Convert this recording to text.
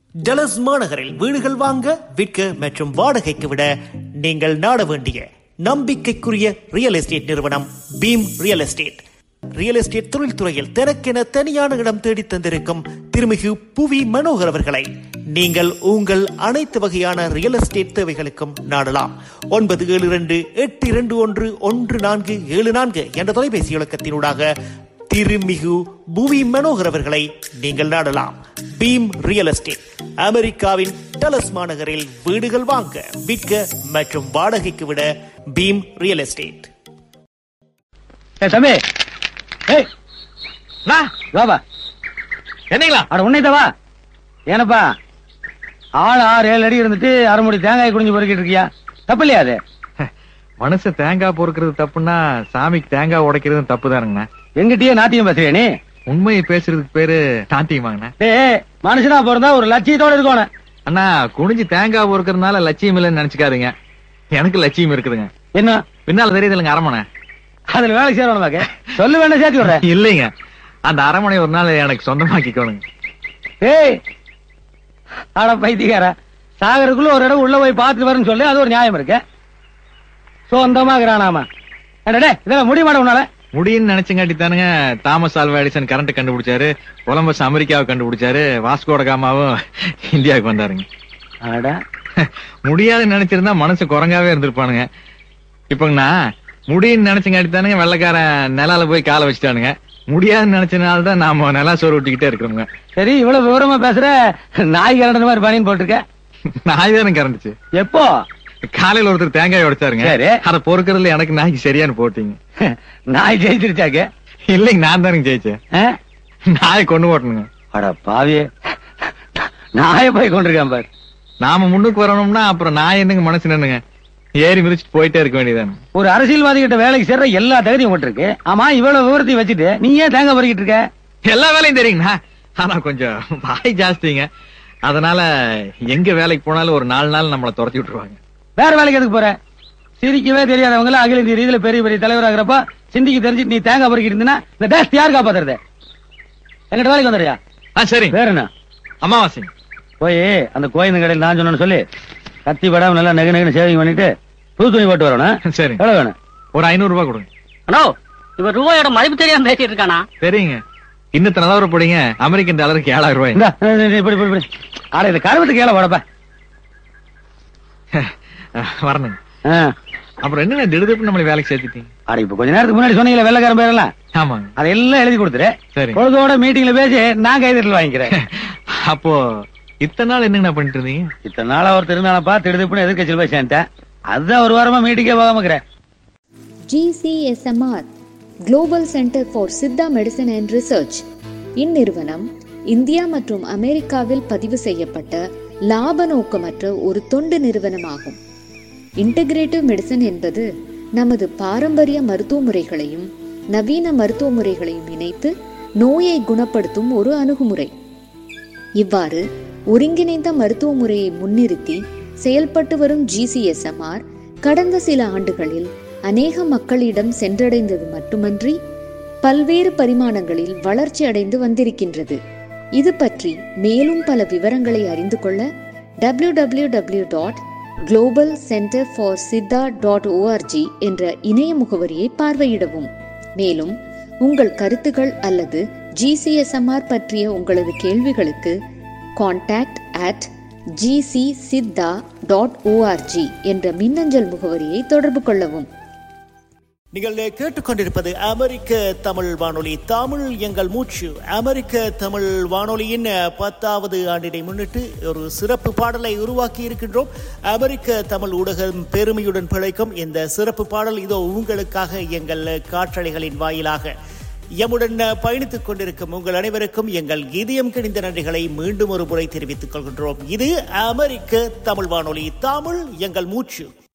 டலஸ் மாநகரில் வீடுகள் வாங்க விற்க மற்றும் வாடகைக்கு விட நீங்கள் நாட வேண்டிய நம்பிக்கைக்குரிய ரியல் எஸ்டேட் நிறுவனம் Bheem real estate real estate தொழில்துறையில் தனக்கென தனியான இடம் தேடி தந்திருக்கும் திருமிகு புவி மனோகர் அவர்களை நீங்கள் உங்கள் அனைத்து வகையான ரியல் எஸ்டேட் தேவைகளுக்கும் நாடலாம் ஒன்பது ஏழு இரண்டு எட்டு இரண்டு ஒன்று ஒன்று நான்கு ஏழு நான்கு என்ற தொலைபேசி இலக்கத்தினூடாக திருமிகு புவி மனோகர் அவர்களை நீங்கள் நாடலாம் பீம் ரியல் எஸ்டேட் அமெரிக்காவின் டலஸ் மாநகரில் வீடுகள் வாங்க விற்க மற்றும் வாடகைக்கு விட பீம் ரியல் எஸ்டேட் ஏ தம்பி ஏய் அண்ணா, வாபா என்னங்களா அட உன்னை வா ஏனப்பா ஆள் ஆறு ஏழு அடி இருந்துட்டு அரை முடி தேங்காய் குடிஞ்சு பொறுக்கிட்டு இருக்கியா தப்பு இல்லையா அது மனுஷன் தேங்காய் பொறுக்கிறது தப்புன்னா சாமிக்கு தேங்காய் உடைக்கிறதும் தப்பு தானுங்கண்ணா எங்கிட்டயே நாட்டியம் பேசுறியா நீ உண்மையை பேசுறதுக்கு பேரு நாட்டியமாங்கண்ணா டேய் மனுஷனா பிறந்தா ஒரு லட்சியத்தோட இருக்கணும் அண்ணா குனிஞ்சு தேங்காய் பொறுக்கிறதுனால லட்சியம் இல்லைன்னு நினைச்சுக்காதீங்க எனக்கு லட்சியம் இருக்குதுங்க என்ன பின்னால தெரியுதுலங்க அரமனை அதுல வேலை சேரணுமாக்க சொல்லு வேண்டாம் சேர்த்து விடுறேன் இல்லைங்க அந்த அரமனை ஒரு நாள் எனக்கு சொந்தமாக்கிக்கோணுங்க ஏய் அட பைத்தியக்கார சாகருக்குள்ள ஒரு இடம் உள்ள போய் பார்த்துட்டு வரேன்னு சொல்லி அது ஒரு நியாயம் இருக்கு சொந்தமாக்குறானாமா டே இதெல்லாம் முடிய மாட்டேன் உன்னால முடியும்னு நினைச்சங்காட்டி தானுங்க தாமஸ் ஆல்வா எடிசன் கரண்ட் கண்டுபிடிச்சாரு கொலம்பஸ் அமெரிக்காவை கண்டுபிடிச்சாரு வாஸ்கோட காமாவும் இந்தியாவுக்கு வந்தாருங்க அட முடியாதுன்னு நினைச்சிருந்தா மனசு குரங்காவே இருந்திருப்பானுங்க இப்பங்கண்ணா முடியும்னு நினைச்சங்காட்டி தானுங்க வெள்ளக்காரன் நிலால போய் காலை வச்சுட்டானுங்க முடியாதுன்னு நினைச்சனால தான் நாம நிலா சோறு விட்டுக்கிட்டே இருக்கிறோங்க சரி இவ்வளவு விவரமா பேசுற நாய் கரண்ட மாதிரி பனியன் போட்டிருக்க நாய் தானே கறந்துச்சு எப்போ காலையில ஒருத்தர் தேங்காய் உடைச்சாருங்க சரி. அத பொறுக்கிறதுல எனக்கு நாய்க்கு சரியானு போட்டீங்க நாய் ஜெயிச்சிருச்சாக்க இல்லைங்க நான் தானுங்க ஜெயிச்சேன் ஆ? நாயை கொண்டு ஓட்டணுங்க அட பாவியே நாயை போய் கொண்டிருக்கான் பாரு நாம முன்னுக்கு வரணும்னா அப்புறம் நான் என்னங்க மனசு நின்னுங்க ஏறி மிதிச்சுட்டு போயிட்டே இருக்க வேண்டியதானே ஒரு அரசியல்வாதி கிட்ட வேலைக்கு சேர்ற எல்லா தகுதியும் போட்டிருக்கு ஆமா இவ்வளவு விவரத்தையும் வச்சுட்டு நீ ஏன் தேங்காய் பறிக்கிட்டு இருக்க எல்லா வேலையும் தெரியுங்கண்ணா ஆனா கொஞ்சம் வாய் ஜாஸ்திங்க அதனால எங்க வேலைக்கு போனாலும் ஒரு நாலு நாள் நம்மள துரத்தி விட்டுருவாங்க வேற வேலைக்கு எதுக்கு போற சிரிக்கவே தெரியாதவங்க எல்லாம் அகில இந்திய ரீதியில பெரிய பெரிய தலைவராகிறப்ப சிந்திக்க தெரிஞ்சுட்டு நீ தேங்காய் பறிக்கிட்டு இருந்தீன்னா இந்த தேசத்தை யார் காப்பாத்துறது எங்கிட்ட வேலைக்கு வந்துடுறியா ஆ சரி வேற என்ன அமாவாசை போய் அந்த கோயில் கடையில் நான் சொன்னேன்னு சொல்லி கத்தி படாம நல்லா நெகு நெகுன்னு சேவிங் பண்ணிட்டு புது துணி போட்டு வரணும் சரி எவ்வளவு வேணும் ஒரு ஐநூறு ரூபாய் கொடுங்க ஹலோ இவர் ரூபாயோட மதிப்பு தெரியாம பேசிட்டு இருக்கானா சரிங்க இன்னத்த நிலவரம் போடுங்க அமெரிக்கன் டாலருக்கு ஏழாயிரம் ரூபாய் இந்த இப்படி இப்படி இப்படி ஆட இந்த கருவத்துக்கு கீழே போடப்பா வரணுங்க ஆ. அப்புறம் என்னங்க திடுதிப்பு நம்மளை வேலைக்கு சேர்த்துட்டீங்க அட இப்ப கொஞ்ச நேரத்துக்கு முன்னாடி சொன்னீங்களே வெள்ளக்காரன் பேரெல்லாம் ஆமாங்க அதெல்லாம் எழுதி கொடுத்துரு சரி பொழுதோட மீட்டிங்ல பேசி நான் கைதட்டல் வாங்கிக்கிறேன் அப்போ இத்தனை நாள் என்னங்கண்ணா பண்ணிட்டு இருந்தீங்க இத்தனை நாளா ஒரு திருநாளப்பா திடுதிப்புன்னு எதிர்கட்சியில் போய் சேர்ந்தேன் அதுதான் ஒரு வாரமா மீட்டிங்கே போகாம இருக்கிறேன் GCSMR Global Center for Siddha medicine and research இந்நிறுவனம் இந்தியா மற்றும் அமெரிக்காவில் பதிவு செய்யப்பட்ட லாப நோக்கமற்ற ஒரு தொண்டு நிறுவனமாகும் இன்டகிரேட்டிவ் மெடிசன் என்பது நமது பாரம்பரிய மருத்துவ முறைகளையும் நவீன மருத்துவ முறைகளையும் இணைத்து நோயை குணப்படுத்தும் ஒரு அணுகுமுறை இவ்வாறு ஒருங்கிணைந்த மருத்துவ முறையை முன்னிறுத்தி செயல்பட்டு வரும் ஜிசிஎஸ்எம்ஆர் கடந்த சில ஆண்டுகளில் அநேக மக்களிடம் சென்றடைந்தது மட்டுமன்றி பல்வேறு பரிமாணங்களில் வளர்ச்சி அடைந்து வந்திருக்கின்றது இது பற்றி மேலும் பல விவரங்களை அறிந்து கொள்ள W W W dot global centre for Siddha dot ORG என்ற இணைய முகவரியை பார்வையிடவும் மேலும் உங்கள் கருத்துகள் அல்லது ஜிசிஎஸ்எம்ஆர் பற்றிய உங்களது கேள்விகளுக்கு contact at GC Siddha dot ORG என்ற மின்னஞ்சல் முகவரியை தொடர்பு கொள்ளவும் நீங்கள் கேட்டுக்கொண்டிருப்பது அமெரிக்க தமிழ் வானொலி தமிழ் எங்கள் மூச்சு அமெரிக்க தமிழ் வானொலியின் பத்தாவது ஆண்டினை முன்னிட்டு ஒரு சிறப்பு பாடலை உருவாக்கி இருக்கின்றோம் அமெரிக்க தமிழ் ஊடகம் பெருமையுடன் பிழைக்கும் இந்த சிறப்பு பாடல் இதோ உங்களுக்காக எங்கள் காற்றலைகளின் வாயிலாக எம்முடன் பயணித்துக் கொண்டிருக்கும் உங்கள் அனைவருக்கும் எங்கள் இதயம் கிணிந்த நன்றிகளை மீண்டும் ஒரு முறை தெரிவித்துக் கொள்கின்றோம் இது அமெரிக்க தமிழ் வானொலி தமிழ் எங்கள் மூச்சு